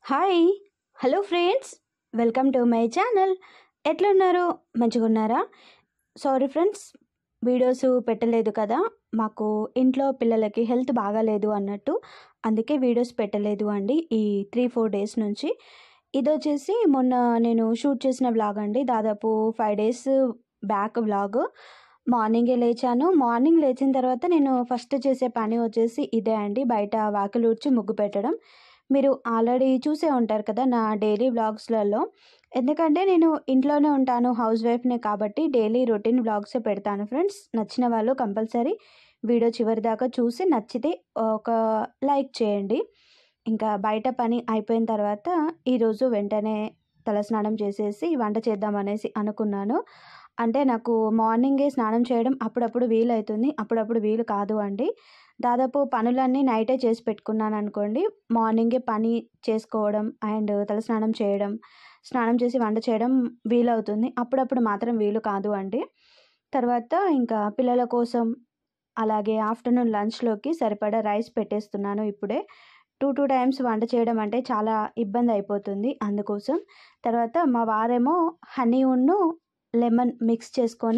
hi hello friends welcome to my channel ఎట్లున్నారు మంచిగా ఉన్నారా సారీ ఫ్రెండ్స్ వీడియోస్ పెట్టలేదు కదా మాకు ఇంట్లో పిల్లలకి హెల్త్ బాగాలేదు అన్నట్టు అందుకే వీడియోస్ పెట్టలేదు అండి ఈ త్రీ ఫోర్ డేస్ నుంచి ఇది వచ్చేసి మొన్న నేను షూట్ చేసిన వ్లాగ్ అండి దాదాపు ఫైవ్ డేస్ బ్యాక్ వ్లాగ్ మార్నింగే లేచాను మార్నింగ్ లేచిన తర్వాత నేను ఫస్ట్ చేసే పని వచ్చేసి ఇదే అండి బయట వాకిలు ఊడ్చి ముగ్గు పెట్టడం మీరు ఆల్రెడీ చూసే ఉంటారు కదా నా డైలీ వ్లాగ్స్లలో ఎందుకంటే నేను ఇంట్లోనే ఉంటాను హౌస్ వైఫ్నే కాబట్టి డైలీ రొటీన్ వ్లాగ్సే పెడతాను ఫ్రెండ్స్ నచ్చిన వాళ్ళు కంపల్సరీ వీడియో చివరి దాకా చూసి నచ్చితే ఒక లైక్ చేయండి ఇంకా బయట పని అయిపోయిన తర్వాత ఈరోజు వెంటనే తలస్నానం చేసేసి వంట చేద్దామనేసి అనుకున్నాను అంటే నాకు మార్నింగే స్నానం చేయడం అప్పుడప్పుడు వీలు అవుతుంది అప్పుడప్పుడు వీలు కాదు అండి దాదాపు పనులన్నీ నైటే చేసి పెట్టుకున్నాను అనుకోండి మార్నింగే పని చేసుకోవడం అండ్ తలస్నానం చేయడం స్నానం చేసి వంట చేయడం వీలవుతుంది అప్పుడప్పుడు మాత్రం వీలు కాదు అండి తర్వాత ఇంకా పిల్లల కోసం అలాగే ఆఫ్టర్నూన్ లంచ్లోకి సరిపడా రైస్ పెట్టేస్తున్నాను ఇప్పుడే టూ టూ టైమ్స్ వంట చేయడం అంటే చాలా ఇబ్బంది అయిపోతుంది అందుకోసం తర్వాత మా వారేమో హనీ ఉన్ను లెమన్ మిక్స్ చేసుకొని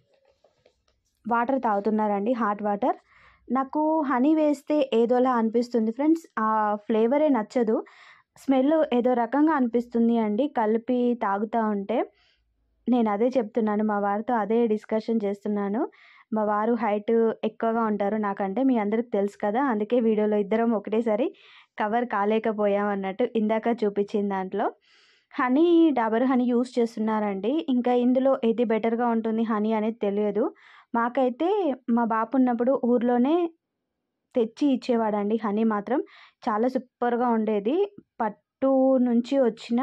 వాటర్ తాగుతున్నారండి హాట్ వాటర్ నాకు హనీ వేస్తే ఏదోలా అనిపిస్తుంది ఫ్రెండ్స్ ఆ ఫ్లేవరే నచ్చదు స్మెల్ ఏదో రకంగా అనిపిస్తుంది అండి కలిపి తాగుతూ ఉంటే నేను అదే చెప్తున్నాను మా వారితో అదే డిస్కషన్ చేస్తున్నాను మా వారు హైట్ ఎక్కువగా ఉంటారు నాకంటే మీ అందరికి తెలుసు కదా అందుకే వీడియోలో ఇద్దరం ఒకటేసారి కవర్ కాలేకపోయాం అన్నట్టు ఇందాక చూపించిన దాంట్లో హనీ డాబర్ హనీ యూస్ చేస్తున్నారండి ఇంకా ఇందులో ఏది బెటర్గా ఉంటుంది హనీ అనేది తెలియదు మాకైతే మా బాపు ఉన్నప్పుడు ఊర్లోనే తెచ్చి ఇచ్చేవాడండి హనీ మాత్రం చాలా సూపర్గా ఉండేది పట్టు నుంచి వచ్చిన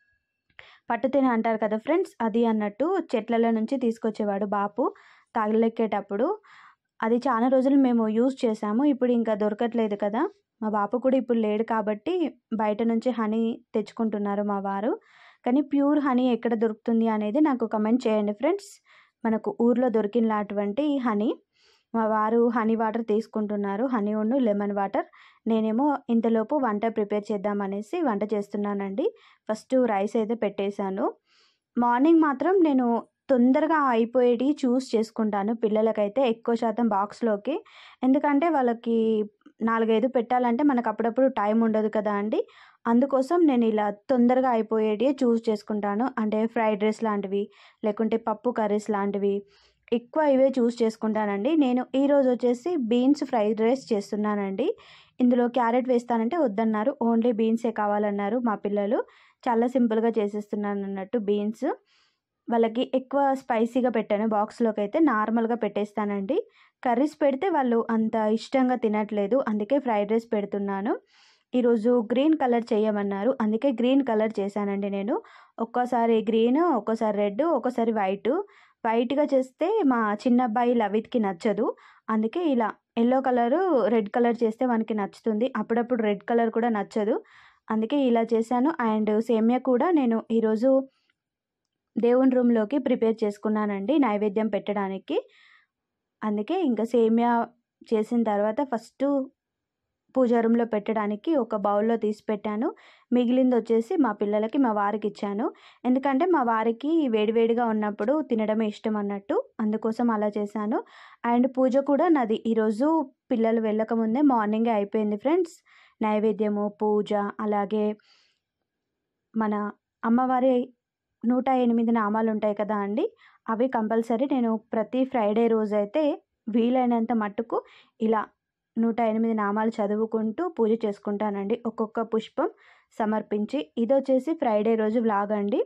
పట్టు తిని అంటారు కదా ఫ్రెండ్స్ అది అన్నట్టు చెట్లలో నుంచి తీసుకొచ్చేవాడు బాపు తాగలెక్కేటప్పుడు అది చాలా రోజులు మేము యూజ్ చేసాము ఇప్పుడు ఇంకా దొరకట్లేదు కదా మా బాపు కూడా ఇప్పుడు లేడు కాబట్టి బయట నుంచి హనీ తెచ్చుకుంటున్నారు మా వారు కానీ ప్యూర్ హనీ ఎక్కడ దొరుకుతుంది అనేది నాకు కమెంట్ చేయండి ఫ్రెండ్స్ మనకు ఊర్లో దొరికినటువంటి హనీ మా వారు హనీ వాటర్ తీసుకుంటున్నారు హనీ ఉండు లెమన్ వాటర్ నేనేమో ఇంతలోపు వంట ప్రిపేర్ చేద్దామనేసి వంట చేస్తున్నానండి ఫస్ట్ రైస్ అయితే పెట్టేశాను మార్నింగ్ మాత్రం నేను తొందరగా అయిపోయేటి చూస్ చేసుకుంటాను పిల్లలకైతే ఎక్కువ శాతం బాక్స్లోకి ఎందుకంటే వాళ్ళకి నాలుగైదు పెట్టాలంటే మనకు అప్పుడప్పుడు టైం ఉండదు కదా అండి అందుకోసం నేను ఇలా తొందరగా అయిపోయేటివి చూస్ చేసుకుంటాను అంటే ఫ్రైడ్ రైస్ లాంటివి లేకుంటే పప్పు కర్రీస్ లాంటివి ఎక్కువ ఇవే చూస్ చేసుకుంటానండి నేను ఈరోజు వచ్చేసి బీన్స్ ఫ్రైడ్ రైస్ చేస్తున్నానండి ఇందులో క్యారెట్ వేస్తానంటే వద్దన్నారు ఓన్లీ బీన్సే కావాలన్నారు మా పిల్లలు చాలా సింపుల్గా చేసేస్తున్నాను అన్నట్టు బీన్స్ వాళ్ళకి ఎక్కువ స్పైసీగా పెట్టాను బాక్స్లోకి అయితే నార్మల్గా పెట్టేస్తానండి కర్రీస్ పెడితే వాళ్ళు అంత ఇష్టంగా తినట్లేదు అందుకే ఫ్రైడ్ రైస్ పెడుతున్నాను ఈరోజు గ్రీన్ కలర్ చేయమన్నారు అందుకే గ్రీన్ కలర్ చేశానండి నేను ఒక్కోసారి గ్రీన్ ఒక్కోసారి రెడ్ ఒక్కోసారి వైట్ వైట్గా చేస్తే మా చిన్న అబ్బాయి లవిత్కి నచ్చదు అందుకే ఇలా ఎల్లో కలరు రెడ్ కలర్ చేస్తే మనకి నచ్చుతుంది అప్పుడప్పుడు రెడ్ కలర్ కూడా నచ్చదు అందుకే ఇలా చేశాను అండ్ సేమియా కూడా నేను ఈరోజు దేవుని రూమ్లోకి ప్రిపేర్ చేసుకున్నానండి నైవేద్యం పెట్టడానికి అందుకే ఇంకా సేమియా చేసిన తర్వాత ఫస్ట్ పూజా రూమ్లో పెట్టడానికి ఒక బౌల్లో తీసి పెట్టాను మిగిలింది వచ్చేసి మా పిల్లలకి మా వారికి ఇచ్చాను ఎందుకంటే మా వారికి వేడివేడిగా ఉన్నప్పుడు తినడమే ఇష్టం అన్నట్టు అందుకోసం అలా చేశాను అండ్ పూజ కూడా నాది ఈరోజు పిల్లలు వెళ్ళకముందే మార్నింగే అయిపోయింది ఫ్రెండ్స్ నైవేద్యము పూజ అలాగే మన అమ్మవారి నూట ఎనిమిది నామాలు ఉంటాయి కదా అండి అవి కంపల్సరీ నేను ప్రతి ఫ్రైడే రోజైతే వీలైనంత మట్టుకు ఇలా నూట ఎనిమిది నామాలు చదువుకుంటూ పూజ చేసుకుంటానండి ఒక్కొక్క పుష్పం సమర్పించి ఇది వచ్చేసి ఫ్రైడే రోజు వ్లాగ్ అండి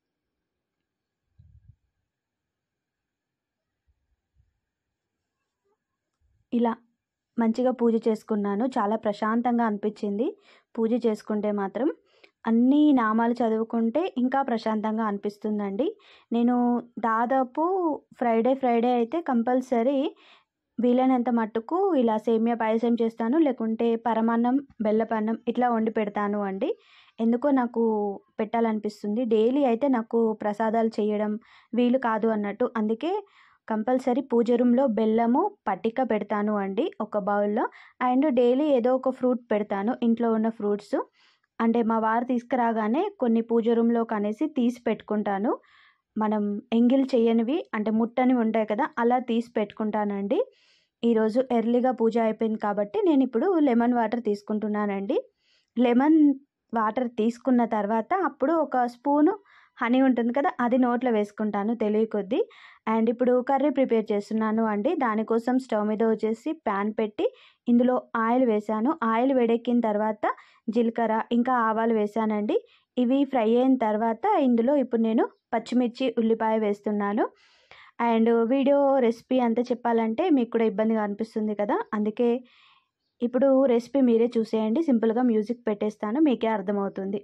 ఇలా మంచిగా పూజ చేసుకున్నాను చాలా ప్రశాంతంగా అనిపించింది పూజ చేసుకుంటే మాత్రం అన్ని నామాలు చదువుకుంటే ఇంకా ప్రశాంతంగా అనిపిస్తుందండి నేను దాదాపు ఫ్రైడే ఫ్రైడే అయితే కంపల్సరీ వీలైనంత మట్టుకు ఇలా సేమియా పాయసం చేస్తాను లేకుంటే పరమాన్నం బెల్లపన్నం ఇట్లా వండి పెడతాను అండి ఎందుకో నాకు పెట్టాలనిపిస్తుంది డైలీ అయితే నాకు ప్రసాదాలు చేయడం వీలు కాదు అన్నట్టు అందుకే కంపల్సరీ పూజ రూమ్లో బెల్లము పట్టిక పెడతాను అండి ఒక బౌల్లో అండ్ డైలీ ఏదో ఒక ఫ్రూట్ పెడతాను ఇంట్లో ఉన్న ఫ్రూట్స్ అంటే మా వారు తీసుకురాగానే కొన్ని పూజ రూమ్లోకి అనేసి తీసి పెట్టుకుంటాను మనం ఎంగిల్ చేయనివి అంటే ముట్టనివి ఉంటాయి కదా అలా తీసి పెట్టుకుంటానండి ఈరోజు ఎర్లీగా పూజ అయిపోయింది కాబట్టి నేను ఇప్పుడు లెమన్ వాటర్ తీసుకుంటున్నానండి లెమన్ వాటర్ తీసుకున్న తర్వాత అప్పుడు ఒక స్పూను హనీ ఉంటుంది కదా అది నోట్లో వేసుకుంటాను తెలివి కొద్దీ అండ్ ఇప్పుడు కర్రీ ప్రిపేర్ చేస్తున్నాను అండి దానికోసం స్టవ్ మీద వచ్చేసి ప్యాన్ పెట్టి ఇందులో ఆయిల్ వేసాను ఆయిల్ వేడెక్కిన తర్వాత జీలకర్ర ఇంకా ఆవాలు వేసానండి ఇవి ఫ్రై అయిన తర్వాత ఇందులో ఇప్పుడు నేను పచ్చిమిర్చి ఉల్లిపాయ వేస్తున్నాను అండ్ వీడియో రెసిపీ అంతా చెప్పాలంటే మీకు కూడా ఇబ్బందిగా అనిపిస్తుంది కదా అందుకే ఇప్పుడు రెసిపీ మీరే చూసేయండి సింపుల్గా మ్యూజిక్ పెట్టేస్తాను మీకే అర్థమవుతుంది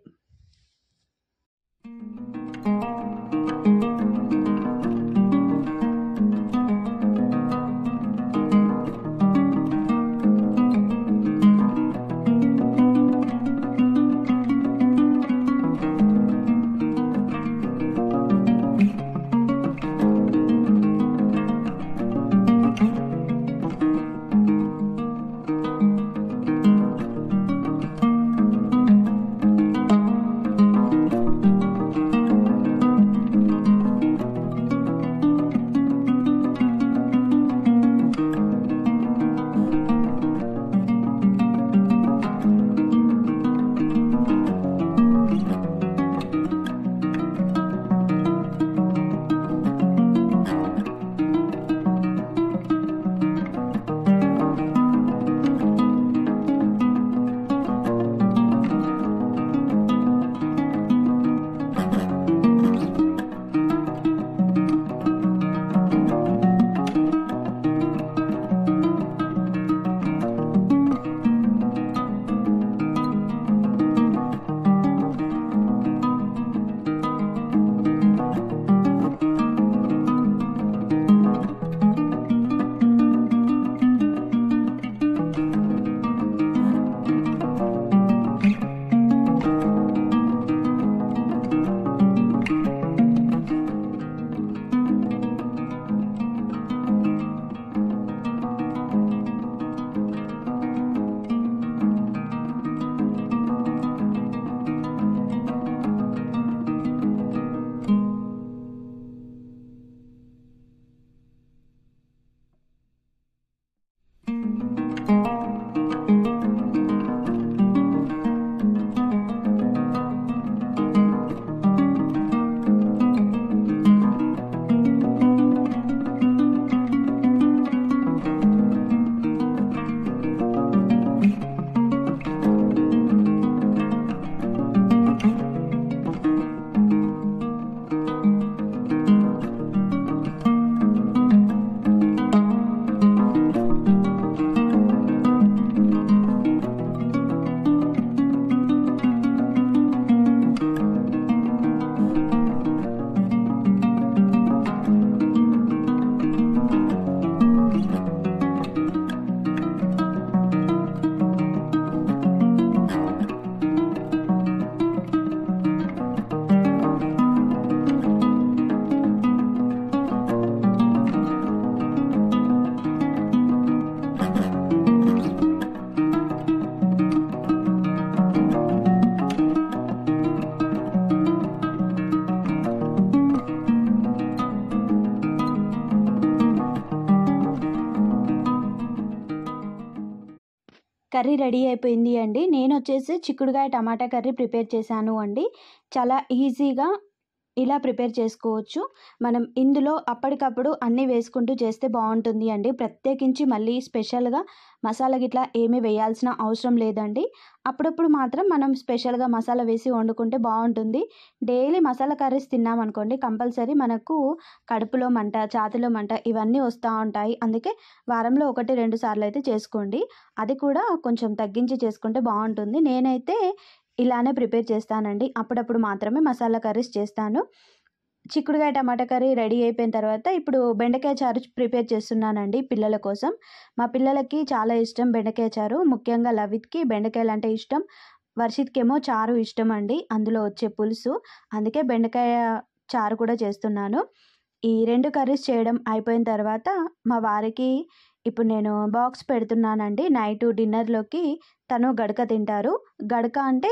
కర్రీ రెడీ అయిపోయింది అండి నేను వచ్చేసి చిక్కుడుకాయ టమాటా కర్రీ ప్రిపేర్ చేశాను అండి చాలా ఈజీగా ఇలా ప్రిపేర్ చేసుకోవచ్చు మనం ఇందులో అప్పటికప్పుడు అన్నీ వేసుకుంటూ చేస్తే బాగుంటుంది అండి ప్రత్యేకించి మళ్ళీ స్పెషల్గా మసాలా గిట్లా ఏమీ వేయాల్సిన అవసరం లేదండి అప్పుడప్పుడు మాత్రం మనం స్పెషల్గా మసాలా వేసి వండుకుంటే బాగుంటుంది డైలీ మసాలా కర్రీస్ తిన్నామనుకోండి కంపల్సరీ మనకు కడుపులో మంట ఛాతిలో మంట ఇవన్నీ వస్తూ ఉంటాయి అందుకే వారంలో ఒకటి రెండు సార్లు అయితే చేసుకోండి అది కూడా కొంచెం తగ్గించి చేసుకుంటే బాగుంటుంది నేనైతే ఇలానే ప్రిపేర్ చేస్తానండి అప్పుడప్పుడు మాత్రమే మసాలా కర్రీస్ చేస్తాను చిక్కుడుకాయ టమాటా కర్రీ రెడీ అయిపోయిన తర్వాత ఇప్పుడు బెండకాయ చారు ప్రిపేర్ చేస్తున్నానండి పిల్లల కోసం మా పిల్లలకి చాలా ఇష్టం బెండకాయ చారు ముఖ్యంగా లవిత్కి బెండకాయలు అంటే ఇష్టం వర్షిత్కేమో చారు ఇష్టం అండి అందులో వచ్చే పులుసు అందుకే బెండకాయ చారు కూడా చేస్తున్నాను ఈ రెండు కర్రీస్ చేయడం అయిపోయిన తర్వాత మా వారికి ఇప్పుడు నేను బాక్స్ పెడుతున్నానండి నైట్ డిన్నర్లోకి తను గడక తింటారు గడక అంటే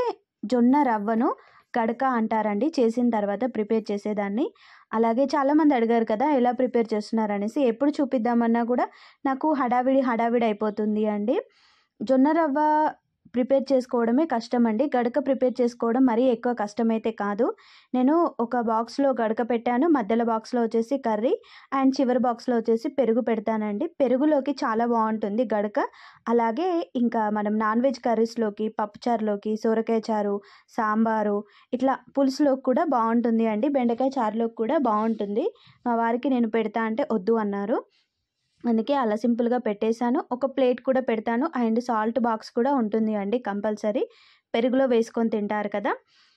జొన్న రవ్వను గడక అంటారండి చేసిన తర్వాత ప్రిపేర్ చేసేదాన్ని అలాగే చాలామంది అడిగారు కదా ఎలా ప్రిపేర్ చేస్తున్నారు అనేసి ఎప్పుడు చూపిద్దామన్నా కూడా నాకు హడావిడి హడావిడి అయిపోతుంది అండి జొన్న రవ్వ ప్రిపేర్ చేసుకోవడమే కష్టం అండి గడక ప్రిపేర్ చేసుకోవడం మరీ ఎక్కువ కష్టమైతే కాదు నేను ఒక బాక్స్లో గడక పెట్టాను మధ్యలో బాక్స్లో వచ్చేసి కర్రీ అండ్ చివరి బాక్స్లో వచ్చేసి పెరుగు పెడతానండి పెరుగులోకి చాలా బాగుంటుంది గడక అలాగే ఇంకా మనం నాన్ వెజ్ కర్రీస్లోకి పప్పుచారులోకి సొరకాయ చారు సాంబారు ఇట్లా పులుసులోకి కూడా బాగుంటుంది అండి బెండకాయ చారులోకి కూడా బాగుంటుంది మా వారికి నేను పెడతా అంటే వద్దు అన్నారు అందుకే అలా సింపుల్గా పెట్టేశాను ఒక ప్లేట్ కూడా పెడతాను అండ్ సాల్ట్ బాక్స్ కూడా ఉంటుంది అండి కంపల్సరీ పెరుగులో వేసుకొని తింటారు కదా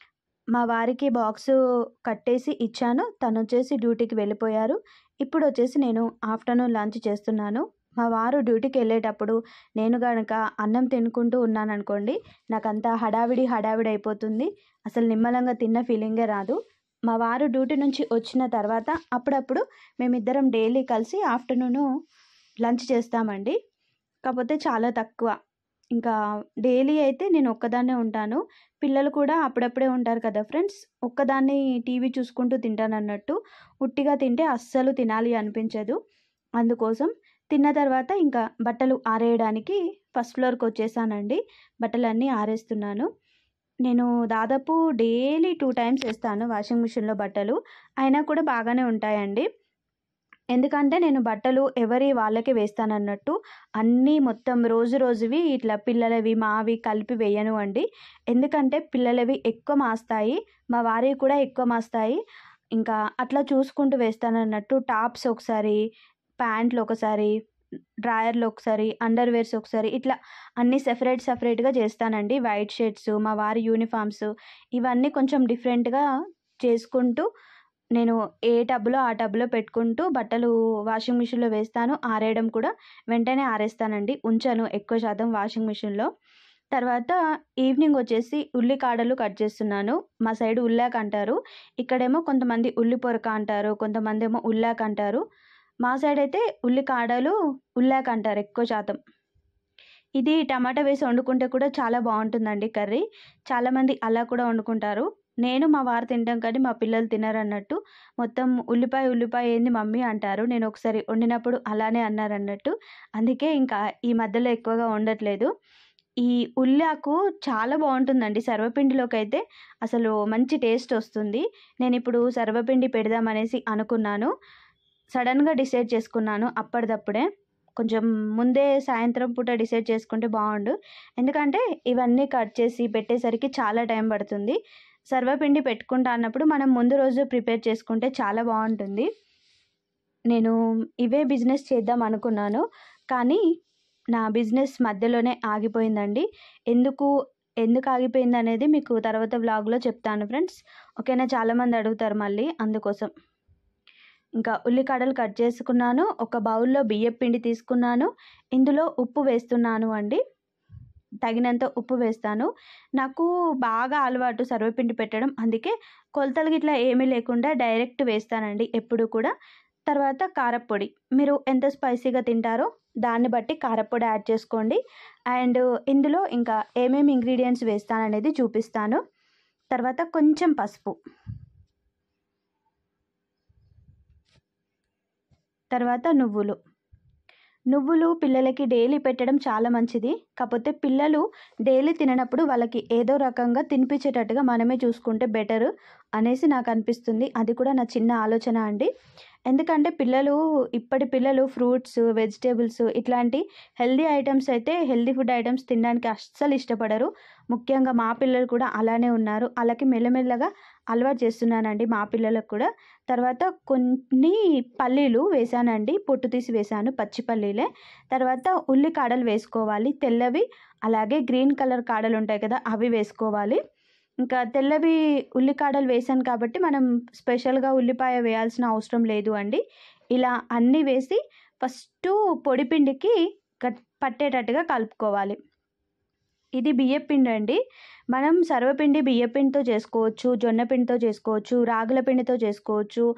మా వారికి బాక్స్ కట్టేసి ఇచ్చాను తను వచ్చేసి డ్యూటీకి వెళ్ళిపోయారు ఇప్పుడు వచ్చేసి నేను ఆఫ్టర్నూన్ లంచ్ చేస్తున్నాను మా వారు డ్యూటీకి వెళ్ళేటప్పుడు నేను కనుక అన్నం తినుకుంటూ ఉన్నాను అనుకోండి నాకంతా హడావిడి హడావిడి అయిపోతుంది అసలు నిమ్మలంగా తిన్న ఫీలింగే రాదు మా వారు డ్యూటీ నుంచి వచ్చిన తర్వాత అప్పుడప్పుడు మేమిద్దరం డైలీ కలిసి ఆఫ్టర్నూను లంచ్ చేస్తామండి కాకపోతే చాలా తక్కువ ఇంకా డైలీ అయితే నేను ఒక్కదాన్నే ఉంటాను పిల్లలు కూడా అప్పుడప్పుడే ఉంటారు కదా ఫ్రెండ్స్ ఒక్కదాన్ని టీవీ చూసుకుంటూ తింటాను అన్నట్టు ఉట్టిగా తింటే అస్సలు తినాలి అనిపించదు అందుకోసం తిన్న తర్వాత ఇంకా బట్టలు ఆరేయడానికి ఫస్ట్ ఫ్లోర్కి వచ్చేసానండి బట్టలన్నీ ఆరేస్తున్నాను నేను దాదాపు డైలీ టూ టైమ్స్ వేస్తాను వాషింగ్ మిషన్లో బట్టలు అయినా కూడా బాగానే ఉంటాయండి ఎందుకంటే నేను బట్టలు ఎవరి వాళ్ళకే వేస్తానన్నట్టు అన్నీ మొత్తం రోజు రోజువి ఇట్లా పిల్లలవి మావి కలిపి వేయను అండి ఎందుకంటే పిల్లలవి ఎక్కువ మాస్తాయి మా వారి కూడా ఎక్కువ మాస్తాయి ఇంకా అట్లా చూసుకుంటూ వేస్తానన్నట్టు టాప్స్ ఒకసారి ప్యాంట్లు ఒకసారి డ్రాయర్లు ఒకసారి అండర్ వేర్స్ ఒకసారి ఇట్లా అన్నీ సెపరేట్ సపరేట్గా చేస్తానండి వైట్ షర్ట్స్ మా వారి యూనిఫామ్స్ ఇవన్నీ కొంచెం డిఫరెంట్గా చేసుకుంటూ నేను ఏ టబ్లో ఆ టబ్లో పెట్టుకుంటూ బట్టలు వాషింగ్ మిషన్లో వేస్తాను ఆరేయడం కూడా వెంటనే ఆరేస్తానండి ఉంచాను ఎక్కువ శాతం వాషింగ్ మిషన్లో తర్వాత ఈవినింగ్ వచ్చేసి ఉల్లికాడలు కట్ చేస్తున్నాను మా సైడ్ ఉల్లాక్ అంటారు ఇక్కడేమో కొంతమంది ఉల్లి పొరక అంటారు కొంతమంది ఏమో ఉల్లాక్ అంటారు మా సైడ్ అయితే ఉల్లికాడలు ఉల్లాక్ అంటారు ఎక్కువ శాతం ఇది టమాటా వేసి వండుకుంటే కూడా చాలా బాగుంటుందండి కర్రీ చాలామంది అలా కూడా వండుకుంటారు నేను మా వారు తింటాం కానీ మా పిల్లలు తినరు అన్నట్టు మొత్తం ఉల్లిపాయ ఉల్లిపాయ ఏంది మమ్మీ అంటారు నేను ఒకసారి వండినప్పుడు అలానే అన్నారు అన్నట్టు అందుకే ఇంకా ఈ మధ్యలో ఎక్కువగా వండట్లేదు ఈ ఉల్లాకు చాలా బాగుంటుందండి సర్వపిండిలోకి అయితే అసలు మంచి టేస్ట్ వస్తుంది నేను ఇప్పుడు సర్వపిండి పెడదామనేసి అనుకున్నాను సడన్గా డిసైడ్ చేసుకున్నాను అప్పటిదప్పుడే కొంచెం ముందే సాయంత్రం పూట డిసైడ్ చేసుకుంటే బాగుండు ఎందుకంటే ఇవన్నీ కట్ చేసి పెట్టేసరికి చాలా టైం పడుతుంది సర్వపిండి పెట్టుకుంటా అన్నప్పుడు మనం ముందు రోజు ప్రిపేర్ చేసుకుంటే చాలా బాగుంటుంది నేను ఇవే బిజినెస్ చేద్దాం అనుకున్నాను కానీ నా బిజినెస్ మధ్యలోనే ఆగిపోయిందండి ఎందుకు ఎందుకు ఆగిపోయింది అనేది మీకు తర్వాత వ్లాగ్లో చెప్తాను ఫ్రెండ్స్ ఓకేనా చాలామంది అడుగుతారు మళ్ళీ అందుకోసం ఇంకా ఉల్లికాడలు కట్ చేసుకున్నాను ఒక బౌల్లో బియ్యం పిండి తీసుకున్నాను ఇందులో ఉప్పు వేస్తున్నాను అండి తగినంత ఉప్పు వేస్తాను నాకు బాగా అలవాటు సర్వపిండి పెట్టడం అందుకే కొలతలు గిట్లా ఏమీ లేకుండా డైరెక్ట్ వేస్తానండి ఎప్పుడు కూడా తర్వాత కారప్పొడి మీరు ఎంత స్పైసీగా తింటారో దాన్ని బట్టి కారప్పొడి యాడ్ చేసుకోండి అండ్ ఇందులో ఇంకా ఏమేమి ఇంగ్రీడియంట్స్ వేస్తాననేది చూపిస్తాను తర్వాత కొంచెం పసుపు తర్వాత నువ్వులు నువ్వులు పిల్లలకి డైలీ పెట్టడం చాలా మంచిది కాకపోతే పిల్లలు డైలీ తిననప్పుడు వాళ్ళకి ఏదో రకంగా తినిపించేటట్టుగా మనమే చూసుకుంటే బెటర్ అనేసి నాకు అనిపిస్తుంది అది కూడా నా చిన్న ఆలోచన అండి ఎందుకంటే పిల్లలు ఇప్పటి పిల్లలు ఫ్రూట్స్ వెజిటేబుల్స్ ఇట్లాంటి హెల్దీ ఐటమ్స్ అయితే హెల్దీ ఫుడ్ ఐటమ్స్ తినడానికి అస్సలు ఇష్టపడరు ముఖ్యంగా మా పిల్లలు కూడా అలానే ఉన్నారు అలాగే మెల్లమెల్లగా అలవాటు చేస్తున్నానండి మా పిల్లలకు కూడా తర్వాత కొన్ని పల్లీలు వేసానండి పొట్టు తీసి వేసాను పచ్చి పల్లీలే తర్వాత ఉల్లి కాడలు వేసుకోవాలి తెల్లవి అలాగే గ్రీన్ కలర్ కాడలు ఉంటాయి కదా అవి వేసుకోవాలి ఇంకా తెల్లవి ఉల్లికాడలు వేసాను కాబట్టి మనం స్పెషల్గా ఉల్లిపాయ వేయాల్సిన అవసరం లేదు అండి ఇలా అన్నీ వేసి ఫస్ట్ పొడిపిండికి కట్ పట్టేటట్టుగా కలుపుకోవాలి ఇది బియ్యపిండి అండి మనం సర్వపిండి బియ్యపిండితో చేసుకోవచ్చు జొన్న పిండితో చేసుకోవచ్చు రాగుల పిండితో చేసుకోవచ్చు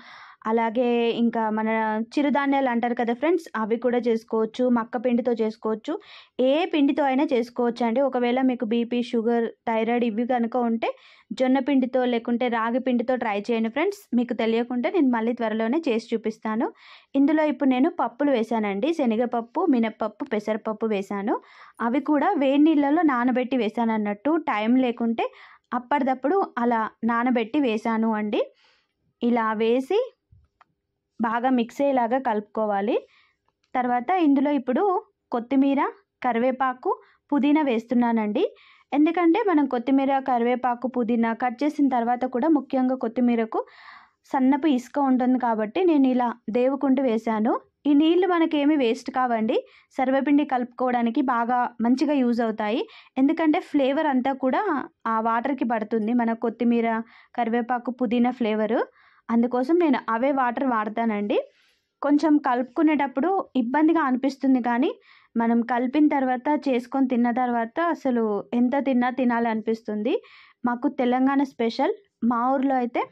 అలాగే ఇంకా మన చిరుధాన్యాలు అంటారు కదా ఫ్రెండ్స్ అవి కూడా చేసుకోవచ్చు మక్క పిండితో చేసుకోవచ్చు ఏ పిండితో అయినా చేసుకోవచ్చు అండి ఒకవేళ మీకు బీపీ షుగర్ థైరాయిడ్ ఇవి కనుక ఉంటే జొన్న పిండితో లేకుంటే రాగి పిండితో ట్రై చేయండి ఫ్రెండ్స్ మీకు తెలియకుంటే నేను మళ్ళీ త్వరలోనే చేసి చూపిస్తాను ఇందులో ఇప్పుడు నేను పప్పులు వేశానండి శనగపప్పు మినప్పప్పు పెసరపప్పు వేశాను అవి కూడా వేడి నీళ్ళలో నానబెట్టి వేశాను అన్నట్టు టైం లేకుంటే అప్పటిదప్పుడు అలా నానబెట్టి వేశాను అండి ఇలా వేసి బాగా మిక్స్ అయ్యేలాగా కలుపుకోవాలి తర్వాత ఇందులో ఇప్పుడు కొత్తిమీర కరివేపాకు పుదీనా వేస్తున్నానండి ఎందుకంటే మనం కొత్తిమీర కరివేపాకు పుదీనా కట్ చేసిన తర్వాత కూడా ముఖ్యంగా కొత్తిమీరకు సన్నపు ఇసుక ఉంటుంది కాబట్టి నేను ఇలా దేవుకుంటూ వేశాను ఈ నీళ్లు మనకేమీ వేస్ట్ కావండి సర్వపిండి కలుపుకోవడానికి బాగా మంచిగా యూజ్ అవుతాయి ఎందుకంటే ఫ్లేవర్ అంతా కూడా ఆ వాటర్కి పడుతుంది మన కొత్తిమీర కరివేపాకు పుదీనా ఫ్లేవరు అందుకోసం నేను అవే వాటర్ వాడతానండి కొంచెం కలుపుకునేటప్పుడు ఇబ్బందిగా అనిపిస్తుంది కానీ మనం కలిపిన తర్వాత చేసుకొని తిన్న తర్వాత అసలు ఎంత తిన్నా తినాలనిపిస్తుంది మాకు తెలంగాణ స్పెషల్ మా ఊర్లో అయితే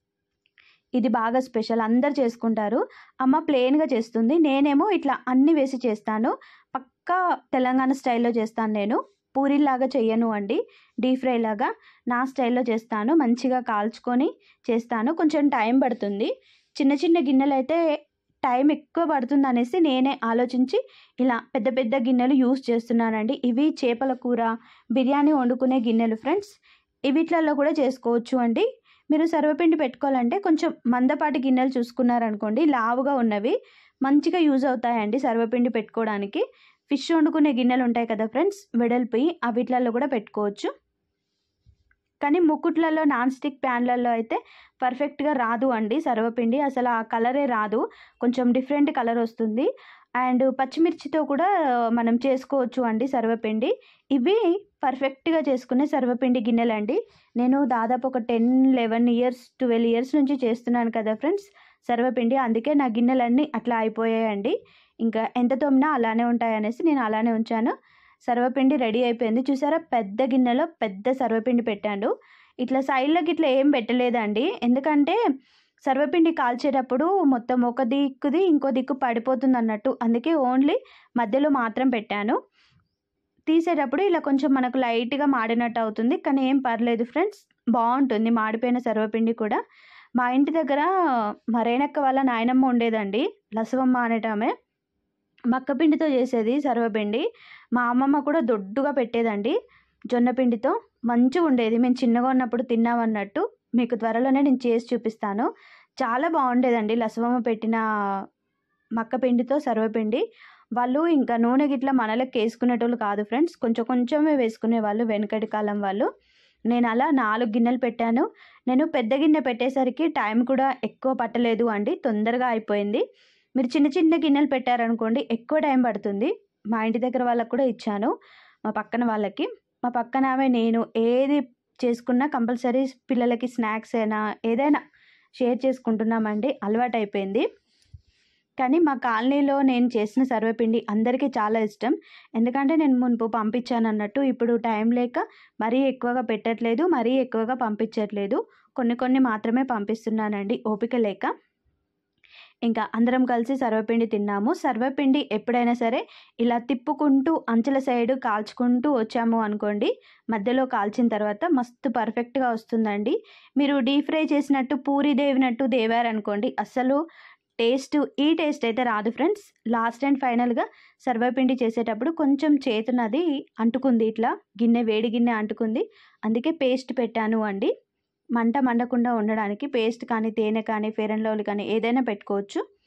ఇది బాగా స్పెషల్ అందరు చేసుకుంటారు అమ్మ ప్లెయిన్గా చేస్తుంది నేనేమో ఇట్లా అన్నీ వేసి చేస్తాను పక్కా తెలంగాణ స్టైల్లో చేస్తాను నేను పూరిలాగా చెయ్యను అండి డీప్ ఫ్రై లాగా నా స్టైల్లో చేస్తాను మంచిగా కాల్చుకొని చేస్తాను కొంచెం టైం పడుతుంది చిన్న చిన్న గిన్నెలు అయితే టైం ఎక్కువ పడుతుంది అనేసి నేనే ఆలోచించి ఇలా పెద్ద పెద్ద గిన్నెలు యూస్ చేస్తున్నానండి ఇవి చేపల కూర బిర్యానీ వండుకునే గిన్నెలు ఫ్రెండ్స్ ఇవిట్లలో కూడా చేసుకోవచ్చు అండి మీరు సర్వపిండి పెట్టుకోవాలంటే కొంచెం మందపాటి గిన్నెలు చూసుకున్నారనుకోండి లావుగా ఉన్నవి మంచిగా యూజ్ అవుతాయండి సర్వపిండి పెట్టుకోవడానికి ఫిష్ వండుకునే గిన్నెలు ఉంటాయి కదా ఫ్రెండ్స్ వెడల్పి అవిట్లలో కూడా పెట్టుకోవచ్చు కానీ ముక్కుట్లలో నాన్ స్టిక్ ప్యాన్లలో అయితే పర్ఫెక్ట్గా రాదు అండి సర్వపిండి అసలు ఆ కలరే రాదు కొంచెం డిఫరెంట్ కలర్ వస్తుంది అండ్ పచ్చిమిర్చితో కూడా మనం చేసుకోవచ్చు అండి సర్వపిండి ఇవి పర్ఫెక్ట్గా చేసుకునే సర్వపిండి గిన్నెలండి నేను దాదాపు ఒక ten eleven years twelve years నుంచి చేస్తున్నాను కదా ఫ్రెండ్స్ సర్వపిండి అందుకే నా గిన్నెలన్నీ అట్లా అయిపోయాయండి ఇంకా ఎంత తోమినా అలానే ఉంటాయనేసి నేను అలానే ఉంచాను సర్వపిండి రెడీ అయిపోయింది చూసారా పెద్ద గిన్నెలో పెద్ద సర్వపిండి పెట్టాను ఇట్లా సైడ్లోకి ఇట్లా ఏం పెట్టలేదండి ఎందుకంటే సర్వపిండి కాల్చేటప్పుడు మొత్తం ఒక దిక్కుది ఇంకో దిక్కు పడిపోతుంది అన్నట్టు అందుకే ఓన్లీ మధ్యలో మాత్రం పెట్టాను తీసేటప్పుడు ఇలా కొంచెం మనకు లైట్గా మాడినట్టు అవుతుంది కానీ ఏం పర్లేదు ఫ్రెండ్స్ బాగుంటుంది మాడిపోయిన సర్వపిండి కూడా మా ఇంటి దగ్గర మరేనక్క వాళ్ళ నాయనమ్మ ఉండేదండి లసవమ్మ అనేటామె మక్కపిండితో చేసేది సర్వపిండి మా అమ్మమ్మ కూడా దొడ్డుగా పెట్టేదండి జొన్నపిండితో మంచిగా ఉండేది మేము చిన్నగా ఉన్నప్పుడు తిన్నామన్నట్టు మీకు త్వరలోనే నేను చేసి చూపిస్తాను చాలా బాగుండేదండి లసవమ్మ పెట్టిన మక్కపిండితో సర్వపిండి వాళ్ళు ఇంకా నూనె గిట్ల మనలకు వేసుకునేటోళ్ళు కాదు ఫ్రెండ్స్ కొంచెం కొంచెమే వేసుకునే వాళ్ళు వెనకటి కాలం వాళ్ళు నేను అలా నాలుగు గిన్నెలు పెట్టాను నేను పెద్ద గిన్నె పెట్టేసరికి టైం కూడా ఎక్కువ పట్టలేదు అండి తొందరగా అయిపోయింది మీరు చిన్న చిన్న గిన్నెలు పెట్టారనుకోండి ఎక్కువ టైం పడుతుంది మా ఇంటి దగ్గర వాళ్ళకు కూడా ఇచ్చాను మా పక్కన వాళ్ళకి మా పక్కన ఆమె నేను ఏది చేసుకున్నా కంపల్సరీ పిల్లలకి స్నాక్స్ అయినా ఏదైనా షేర్ చేసుకుంటున్నామండి అలవాటు అయిపోయింది కానీ మా కాలనీలో నేను చేసిన సర్వపిండి అందరికీ చాలా ఇష్టం ఎందుకంటే నేను మునుపు పంపించాను అన్నట్టు ఇప్పుడు టైం లేక మరీ ఎక్కువగా పెట్టట్లేదు మరీ ఎక్కువగా పంపించట్లేదు కొన్ని కొన్ని మాత్రమే పంపిస్తున్నానండి ఓపిక లేక ఇంకా అందరం కలిసి సర్వపిండి తిన్నాము సర్వపిండి ఎప్పుడైనా సరే ఇలా తిప్పుకుంటూ అంచుల సైడు కాల్చుకుంటూ వచ్చాము అనుకోండి మధ్యలో కాల్చిన తర్వాత మస్తు పర్ఫెక్ట్గా వస్తుందండి మీరు డీప్ ఫ్రై చేసినట్టు పూరి దేవినట్టు దేవారనుకోండి అస్సలు టేస్ట్ ఈ టేస్ట్ అయితే రాదు ఫ్రెండ్స్ లాస్ట్ అండ్ ఫైనల్గా సర్వపిండి చేసేటప్పుడు కొంచెం చేతునది అంటుకుంది ఇట్లా గిన్నె వేడి గిన్నె అంటుకుంది అందుకే పేస్ట్ పెట్టాను అండి మంట మండకుండా ఉండడానికి పేస్ట్ కానీ తేనె కానీ ఫెయిర్ అండ్ లవ్లీ కానీ ఏదైనా పెట్టుకోవచ్చు